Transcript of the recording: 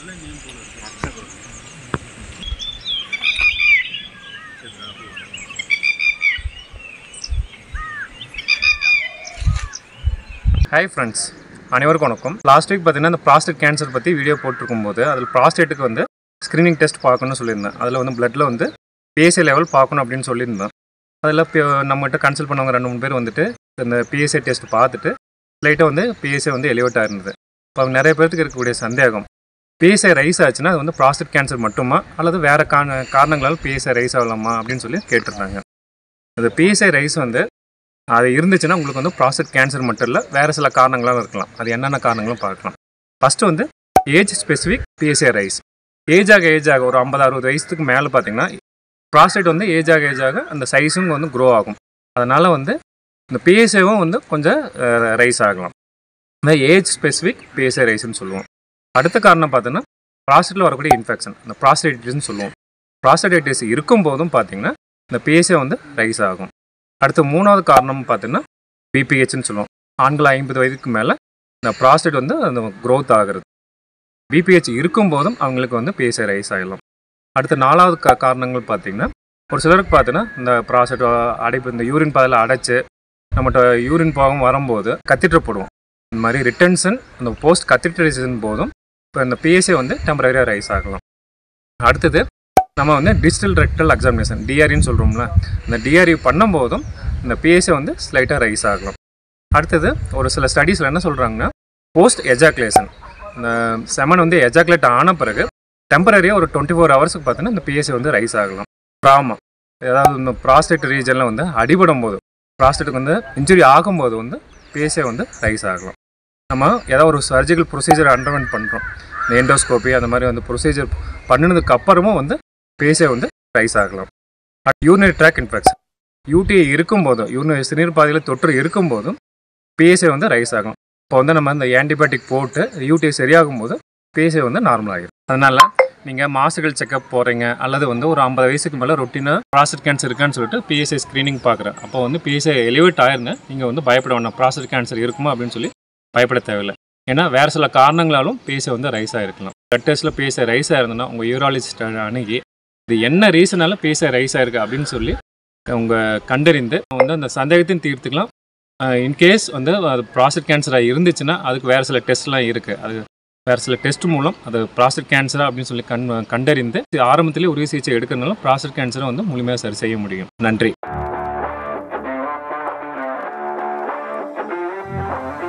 hi friends அனைவருக்கும் வணக்கம் last week பார்த்தீங்கன்னா இந்த ப்ராஸ்டேட் கேன்சர் பற்றி வீடியோ போட்டிருக்கும் போது அதில் ப்ராஸ்டேட்டுக்கு வந்து ஸ்க்ரீனிங் டெஸ்ட் பார்க்கணும்னு சொல்லியிருந்தேன் அதில் வந்து பிளட்டில் வந்து பிஎஸ்ஐ லெவல் பார்க்கணும் அப்படின்னு சொல்லியிருந்தேன் அதில் இப்போ நம்மகிட்ட கன்சல்ட் பண்ணவங்க ரெண்டு மூணு பேர் வந்துட்டு இந்த பிஎஸ்ஐ டெஸ்ட் பார்த்துட்டு லைட்டாக வந்து பிஎஸ்ஐ வந்து எலிவேட் ஆயிருந்தது இப்போ நிறைய பேர்த்துக்கு இருக்கக்கூடிய சந்தேகம் பிஎஸ்ஐ ரைஸ் ஆச்சுன்னா அது வந்து ப்ராஸ்டேட் கேன்சர் மட்டுமா அல்லது வேறு காரண காரணங்களால் பிஎஸ்ஐ ரைஸ் ஆகலாமா அப்படின்னு சொல்லி கேட்டிருந்தாங்க இந்த பிஎஸ்ஐ ரைஸ் வந்து அது இருந்துச்சுன்னா உங்களுக்கு வந்து ப்ராஸ்டேட் கேன்சர் மட்டும் இல்லை வேறு சில காரணங்களாக இருக்கலாம் அது என்னென்ன காரணங்களும் பார்க்கலாம் ஃபஸ்ட்டு வந்து age specific PSA rise age ஆக ஏஜ் ஆக ஒரு ஐம்பது அறுபது வயசுக்கு மேலே பார்த்தீங்கன்னா ப்ராஸ்டேட் வந்து ஏஜ் ஆக ஏஜ் ஆக அந்த சைஸும் வந்து க்ரோ ஆகும் அதனால் வந்து இந்த பிஎஸ்ஏவும் வந்து கொஞ்சம் ரைஸ் ஆகலாம் இந்த ஏஜ் ஸ்பெசிஃபிக் பிஎஸ்ஏ ரைஸ்னு சொல்லுவோம் அடுத்த காரணம் பார்த்தீங்கன்னா ப்ராஸ்டேட்டில் வரக்கூடிய இன்ஃபெக்ஷன் இந்த ப்ராஸ்டேட்டிஸ்னு சொல்லுவோம் ப்ராஸ்டேட்டிஸ் இருக்கும்போதும் பார்த்தீங்கன்னா இந்த பிஎஸ்ஏ வந்து ரைஸ் ஆகும் அடுத்து மூணாவது காரணம் பார்த்தீங்கன்னா பிபிஹெச்னு சொல்லுவோம் ஆண்கள் ஐம்பது வயதுக்கு மேலே இந்த ப்ராஸ்டேட் வந்து அந்த க்ரோத் ஆகிறது பிபிஹெச் இருக்கும்போதும் அவங்களுக்கு வந்து பிஎஸ்ஐ ரைஸ் ஆகிடலாம் அடுத்த நாலாவது கா காரணங்கள் பார்த்தீங்கன்னா ஒரு சிலருக்கு பார்த்தீங்கன்னா இந்த ப்ராஸ்டேட் அடைப்பு இந்த யூரின் பாதையில் அடைச்சு நம்மகிட்ட யூரின் போகும் வரும்போது கத்திட்டு போடுவோம் இந்த மாதிரி ரிட்டன்ஷன் இந்த போஸ்ட் கத்திட்டரைசேஷன் போதும் இப்போ இந்த பிஎஸ்ஐ வந்து டெம்பரரியாக ரைஸ் ஆகலாம் அடுத்தது நம்ம வந்து டிஜிட்டல் ரெக்டல் எக்ஸாமினேஷன் டிஆர்இன்னு சொல்கிறோம்ல இந்த டிஆர்இ பண்ணும்போதும் இந்த பிஎஸ்ஐ வந்து ஸ்லைட்டாக ரைஸ் ஆகலாம் அடுத்தது ஒரு சில ஸ்டடீஸில் என்ன சொல்கிறாங்கன்னா போஸ்ட் எஜாக்குலேஷன் இந்த செமன் வந்து எஜாக்குலேட் ஆன பிறகு டெம்பரரியாக ஒரு டுவெண்ட்டி ஃபோர் ஹவர்ஸுக்கு பார்த்தீங்கன்னா இந்த பிஎஸ்ஐ வந்து ரைஸ் ஆகலாம் ட்ராமா ஏதாவது இந்த ப்ராஸ்டேட் ரீஜனில் வந்து அடிபடும் போது ப்ராஸ்டேட்டுக்கு வந்து இன்ஜுரி ஆகும்போது வந்து பிஎஸ்ஐ வந்து ரைஸ் ஆகலாம் நம்ம ஏதாவது ஒரு சர்ஜிக்கல் ப்ரொசீஜர் அண்டர்வென்ட் பண்ணுறோம் இந்த எண்டோஸ்கோப்பி அந்த மாதிரி வந்து ப்ரொசீஜர் பண்ணினதுக்கு அப்புறமும் வந்து பிஎஸ்ஐ வந்து ரைஸ் ஆகலாம் யூரினரி ட்ராக் இன்ஃபெக்ஷன் யூடிஐ இருக்கும்போதும் யூரினரி சிறுநீர் பாதையில் தொற்று இருக்கும்போதும் பிஎஸ்ஐ வந்து ரைஸ் ஆகும் இப்போ வந்து நம்ம இந்த ஆன்டிபயோட்டிக் போட்டு யூடிஐ சரியாகும் போது பிஎஸ்ஐ வந்து நார்மல் ஆகிடும் அதனால் நீங்கள் மாசுகள் செக்கப் போகிறீங்க அல்லது வந்து ஒரு ஐம்பது வயசுக்கு மேலே ரொட்டீனாக ப்ராஸ்டேட் கேன்சர் இருக்கான்னு சொல்லிட்டு பிஎஸ்ஐ ஸ்க்ரீனிங் பார்க்குறேன் அப்போ வந்து பிஎஸ்ஐ எலிவேட் ஆயிருங்க நீங்கள் வந்து பயப்பட வேண்டாம் ப்ராஸ்டேட் கேன்சர் இருக்குமா அப்படின்னு சொல்லி பயப்பட தேவையில்லை ஏன்னா வேறு சில காரணங்களாலும் பிஎஸ்ஐ வந்து ரைஸ் ஆகிருக்கலாம் பிளட் டெஸ்ட்டில் பிஎஸ்ஐ ரைஸ் ஆயிருந்ததுன்னா உங்கள் யூராலஜிஸ்ட் அணுகி இது என்ன ரீசனால பிஎஸ்ஐ ரைஸ் ஆயிருக்கு அப்படின்னு சொல்லி உங்கள் கண்டறிந்து வந்து அந்த சந்தேகத்தையும் தீர்த்துக்கலாம் இன்கேஸ் வந்து அது ப்ராஸ்டேட் கேன்சராக இருந்துச்சுன்னா அதுக்கு வேறு சில டெஸ்ட்லாம் இருக்குது அது வேறு சில டெஸ்ட் மூலம் அது ப்ராஸ்டேட் கேன்சரா அப்படின்னு சொல்லி கண் கண்டறிந்து ஆரம்பத்திலே உரிய சிகிச்சை எடுக்கிறதுனால ப்ராஸ்டேட் கேன்சரை வந்து முழுமையாக சரி செய்ய முடியும் நன்றி